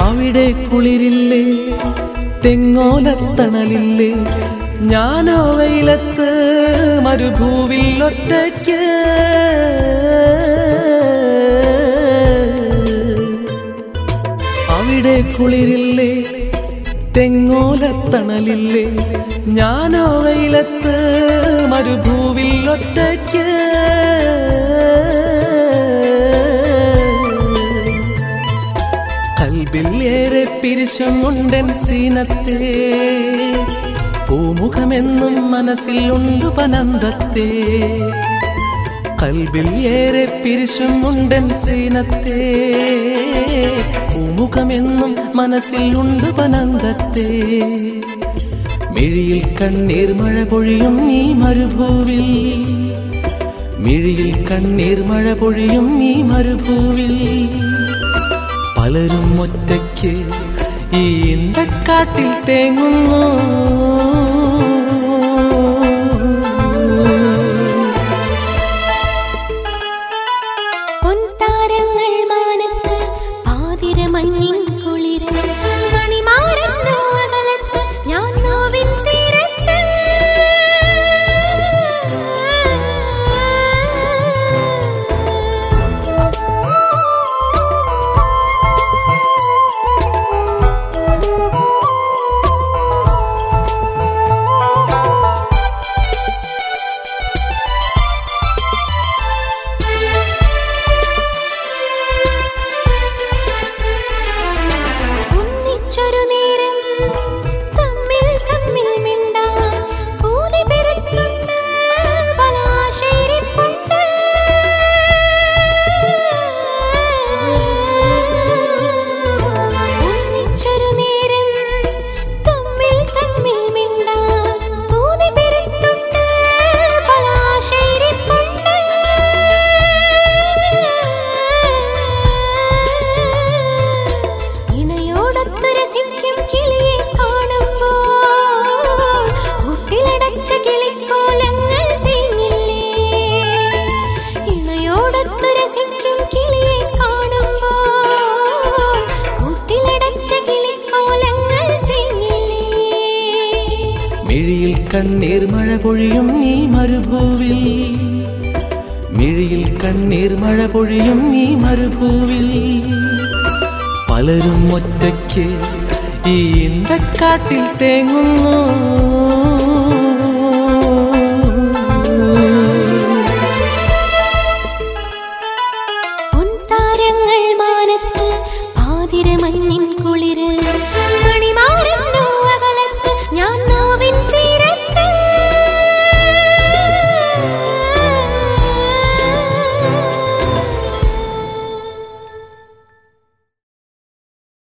അവിടെ കുളിരില്ലേ തെങ്ങോലത്തണലില്ലേ ഞാനോ വെയിലത്ത് മരുഭൂവിൽ ഒറ്റയ്ക്ക് അവിടെ കുളിരില്ലേ തെങ്ങോലത്തണലില്ലേ ഞാനോ വെയിലത്ത് മരുഭൂവിൽ ഒറ്റയ്ക്ക് കൽബിൽ ഏറെ പിരിശമുണ്ടൻ സീനത്തെ പൂമുഖമെന്നും മനസ്സിൽ ഉണ്ടു പനന്തത്തെ കൽബിൽ ഏറെ പിരിശമുണ്ടൻ സീനത്തെ പൂമുഖമെന്നും മനസ്സിൽ ഉണ്ടു പനന്തത്തെ മിഴിയിൽ കണ്ണീർ മഴ പൊഴിയും ഈ മരുഭൂവിൽ മിഴിയിൽ കണ്ണീർ മഴ പൊഴിയും ഈ മരുഭൂവിൽ പലരും ഒറ്റയ്ക്ക് ഈ ഇന്തക്കാട്ടിൽ തേങ്ങുന്നു പൊൻതാരങ്ങൾ മാനത്ത് പാതിരമഞ്ഞിൻ കുളിര് മണിമാരന്നോ അകലത്ത് ഞാൻ നോവിൻ തീരത്ത് ഒന്നിച്ചൊരു നേരം തമ്മിൽ തമ്മിൽ മിണ്ടാൻ പൂതി പെരുത്തുണ്ട് പല ആശയിരിപ്പുണ്ട് ഒന്നിച്ചൊരു നേരം തമ്മിൽ തമ്മിൽ മിണ്ടാൻ പൂതി പെരുത്തുണ്ട് പല ആശയിരിപ്പുണ്ട് ഇണയോടൊത്ത് രസിക്കും കിളിയെ കാണുമ്പോൾ കൂട്ടിലടച്ച കിളിക്കോലങ്ങൾ തേങ്ങില്ലേ ഇണയോടൊത്ത് രസിക്കും കിളിയെ കാണുമ്പോൾ കൂട്ടിലടച്ച കിളിക്കോലങ്ങൾ തേങ്ങില്ലേ മിഴിയിൽ കണ്ണീർ മഴ പൊഴിയും ഈ മരുഭൂവിൽ മിഴിയിൽ കണ്ണീർ മഴ പൊഴിയും ഈ മരുഭൂവിൽ പലരും ഒറ്റയ്ക്ക് ഈ ഇന്തക്കാട്ടിൽ തേങ്ങുന്നു